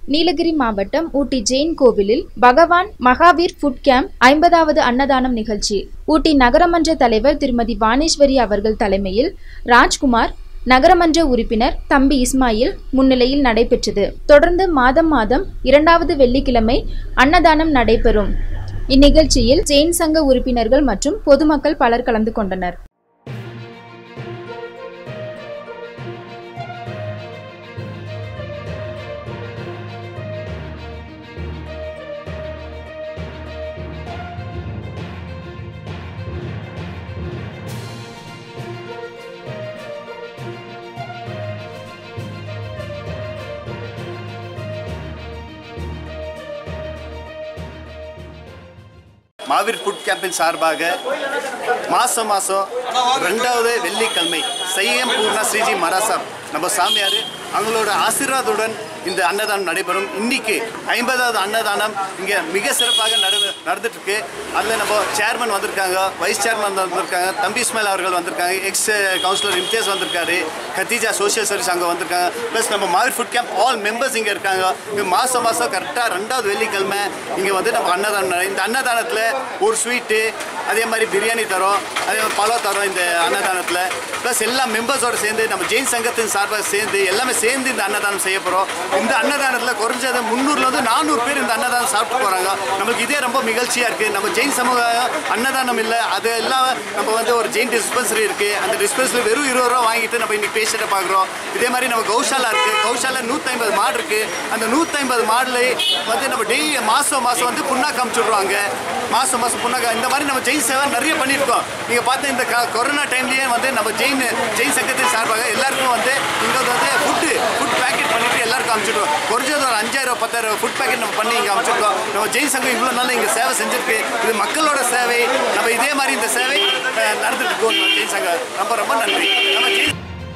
நீலகிரி மாவட்டம் ஊட்டி ஜெயின் கோவிலில் பகவான் மகாவீர் ஃபுட் கேம்ப் ஐம்பதாவது அன்னதானம் நிகழ்ச்சி ஊட்டி நகரமன்ற தலைவர் திருமதி வாணேஸ்வரி அவர்கள் தலைமையில் ராஜ்குமார் நகரமன்ற உறுப்பினர் தம்பி இஸ்மாயில் முன்னிலையில் நடைபெற்றது தொடர்ந்து மாதம் மாதம் இரண்டாவது வெள்ளிக்கிழமை அன்னதானம் நடைபெறும் இந்நிகழ்ச்சியில் ஜெயின் சங்க உறுப்பினர்கள் மற்றும் பொதுமக்கள் பலர் கலந்து கொண்டனர் மாவீர் ஃபுட் கேம்பின் சார்பாக மாதம் மாதம் ரெண்டாவது வெள்ளிக்கிழமை செய்யம் பூர்ணா ஸ்ரீஜி மராசாப் நம்ம சாமியார் அவங்களோட ஆசீர்வாதத்துடன் இந்த அன்னதானம் நடைபெறும் இன்னைக்கு ஐம்பதாவது அன்னதானம் இங்கே மிக சிறப்பாக நட நடந்துட்டு இருக்கு அதில் நம்ம சேர்மன் வந்திருக்காங்க வைஸ் சேர்மன் வந்திருக்காங்க தம்பி இஸ்மாயில் அவர்கள் வந்திருக்காங்க எக்ஸ் கவுன்சிலர் இம்தியாஸ் வந்திருக்காரு கத்தீஜா சோஷியல் சர்வீஸ் அங்கே வந்திருக்காங்க ப்ளஸ் நம்ம Mahaveer food camp all members இங்கே இருக்காங்க இது மாதம் மாதம் கரெக்டாக ரெண்டாவது வெள்ளிக்கிழமை இங்கே வந்து நம்ம அன்னதானம் நட- இந்த அன்னதானத்தில் ஒரு ஸ்வீட்டு அதே மாதிரி பிரியாணி தரோம் அதே மாதிரி பழம் தரோம் இந்த அன்னதானத்தில் ப்ளஸ் எல்லா மெம்பர்ஸோட சேர்ந்து நம்ம ஜெயின் சங்கத்தின் சார்பாக சேர்ந்து எல்லாமே சேர்ந்து இந்த அன்னதானம் செய்ய போகிறோம் இந்த அன்னதானத்தில் குறைஞ்சது முந்நூறுலேருந்து நானூறு பேர் இந்த அன்னதானம் சாப்பிட்டு போகிறாங்க நமக்கு இதே ரொம்ப மகிழ்ச்சியாக இருக்குது நம்ம ஜெயின் சமூகம் அன்னதானம் இல்லை அது எல்லாம் நம்ம வந்து ஒரு ஜெயின் டிஸ்பென்சரி இருக்குது அந்த டிஸ்பென்சரி வெறும் இருபது ரூபா வாங்கிட்டு நம்ம இன்னைக்கு பேஷண்ட்டை பார்க்குறோம் இதே மாதிரி நம்ம கௌஷாலா இருக்குது கௌஷாலா நூற்றி மாடு இருக்குது அந்த நூற்றி மாடுல வந்து நம்ம டெய்லி மாதம் மாதம் வந்து புண்ணாக்கு அமுச்சுடுவாங்க மாதம் மாதம் புண்ணாக்கு இந்த மாதிரி நம்ம ஜெயின் சேவை நிறைய பண்ணியிருக்கோம் நீங்கள் பார்த்து இந்த க- கொரோனா டைம்லேயே வந்து நம்ம ஜெயின் ஜெயின் சங்கத்தின் சார்பாக எல்லாருக்கும் வந்து இங்கே வந்து ஃபுட்டு ஃபுட் பேக்கெட் பண்ணிட்டு எல்லாருக்கும் அனுப்பிச்சிடுவோம் குறைஞ்சது ஒரு அஞ்சாயிரம் பத்தாயிரம் ஃபுட் பேக்கெட் நம்ம பண்ணி இங்கே அனுப்பிச்சிருக்கோம் நம்ம ஜெயின் சங்கம் இவ்வளோ நாள் இங்கே சேவை செஞ்சிருக்கு இது மக்களோட சேவை நம்ம இதே மாதிரி இந்த சேவை அஹ், நடந்துட்டு இருக்கோம் நம்ம ஜெயின் சங்கம் ரொம்ப ரொம்ப நன்றி நம்ம ஜெயின்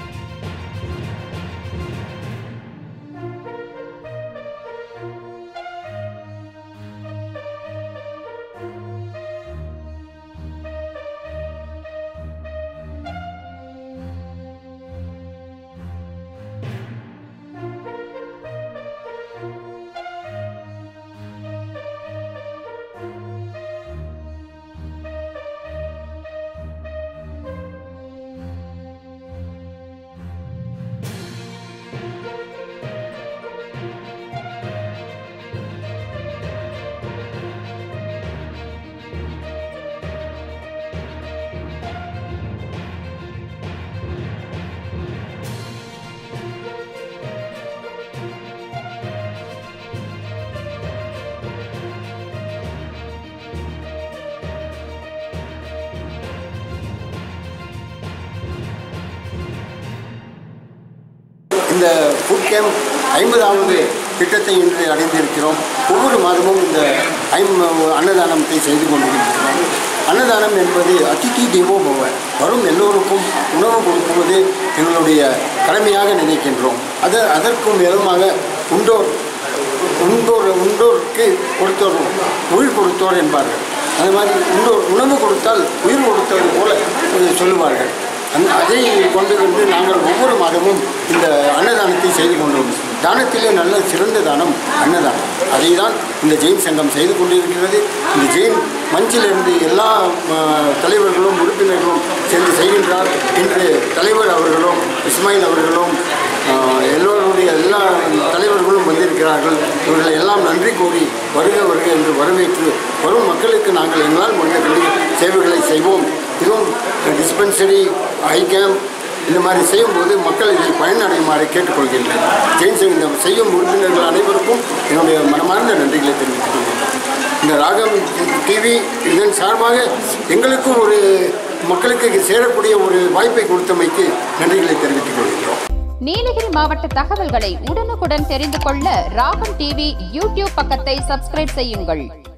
இந்த ஃபுட் கேம்ப் ஐம்பதாவது திட்டத்தை இன்று அடைந்திருக்கிறோம் ஒவ்வொரு மாதமும் இந்த ஐம் அன்னதானத்தை செய்து கொண்டிருக்கிறோம் அன்னதானம் என்பது அதிதி தேவோ பவ வரும் எல்லோருக்கும் உணவு கொடுக்குவது எங்களுடைய கடமையாக நினைக்கின்றோம் அது அதற்கும் மேலுமாக உண்டோர் உண்டோர் உண்டோருக்கு கொடுத்தோர் உயிர் கொடுத்தோர் என்பார்கள் அது மாதிரி உண்டோர் உணவு கொடுத்தால் உயிர் கொடுத்தது போல சொல்லுவார்கள் அந்த அதை கொண்டு வந்து நாங்கள் ஒவ்வொரு மாதமும் இந்த அன்னதானத்தை செய்து கொண்டோம் தானத்திலே நல்ல சிறந்த தானம் அன்னதானம் அதை தான் இந்த ஜெயின் சங்கம் செய்து கொண்டிருக்கிறது இந்த ஜெயின் மஞ்சிலிருந்து எல்லா ஆ, தலைவர்களும் உறுப்பினர்களும் சேர்ந்து செய்கின்றார் இன்று தலைவர் அவர்களும் இஸ்மாயில் அவர்களும் ஆ, எல்லோருடைய எல்லா தலைவர்களும் வந்திருக்கிறார்கள் இவர்களை எல்லாம் நன்றி கூறி வருக வருக என்று வரவேற்று வரும் மக்களுக்கு நாங்கள் எங்களால் முடிந்த சேவைகளை செய்வோம் இதுவும் டிஸ்பென்சரி ஐ கேம்ப் இந்த மாதிரி செய்யும்போது மக்கள் இதில் பயனடையுமாறு கேட்டுக்கொள்கின்றேன் ஜெயின் சிங் இந்த செய்யும் உறுப்பினர்கள் அனைவருக்கும் என்னுடைய மனமார்ந்த நன்றிகளை தெரிவித்துக் கொள்கிறேன் இந்த ராகம் டிவி இதன் சார்பாக எங்களுக்கும் ஒரு மக்களுக்கு சேரக்கூடிய ஒரு வாய்ப்பை கொடுத்தமைக்கு நன்றிகளை தெரிவித்துக் கொள்கிறோம் நீலகிரி மாவட்ட தகவல்களை உடனுக்குடன் தெரிந்து கொள்ள ராகம் டிவி யூடியூப் பக்கத்தை சப்ஸ்கிரைப் செய்யுங்கள்